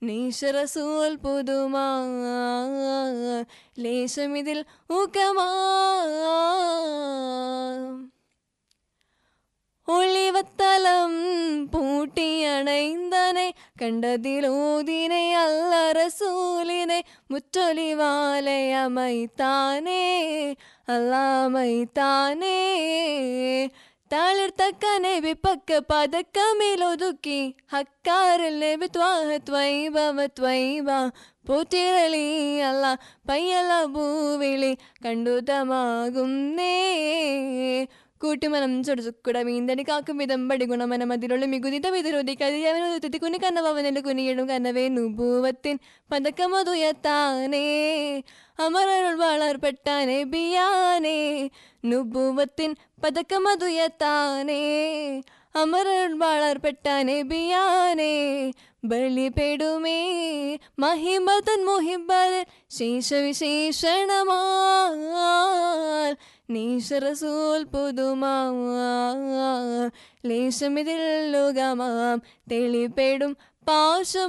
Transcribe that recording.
നീശറസൂൽ പുതുമാ ലേശമിതിൽ ഊക്കമാ ഒളിവത്തലം പൂട്ടിയണൈന്തനെ കണ്ടതിലൂതിനെ അല്ല റസൂലിനെ മുറ്റൊലിവാലയമൈത്താനേ അല്ലാമൈത്താനേ താളിർത്തക്കനെ വിപ്പക്ക പതക്കമിലൊതുക്കി ഹക്കാറിലെ വിത്വാഹ ത്വൈഭവ ത്വൈവ പോറ്റിരളി അല്ല പയ്യല ഭൂവിളി കണ്ടുതമാകുന്നേ കൂട്ടുമനം ചൊടുചുക്കുട മീന്തടി കാക്കും വിധം പടി ഗുണമനം അതിലുള്ള മികുതിത വിതരോധി കതിയവനുത്തി കുനി കന്നവന്റെ കുനിയിടും കന്നവേ നുഭൂവത്തിൻ പതക്കമതുയത്താനേ അമരരുൾ വളർപ്പെട്ടാനേ ബിയാനേ നുഭൂവത്തിൻ പതക്കമതുയത്താനേ അമരരുൾ വളർപ്പെട്ടാനേ ബിയാനേ ബലിപെടുമേ മഹിമതൻ മുഹിബൽ ശേഷവിശേഷണമാൽ നീശറസൂൽ പുതുമാ ലേശമിതിൽ ലോകമാം തെളിപ്പെടും പാശം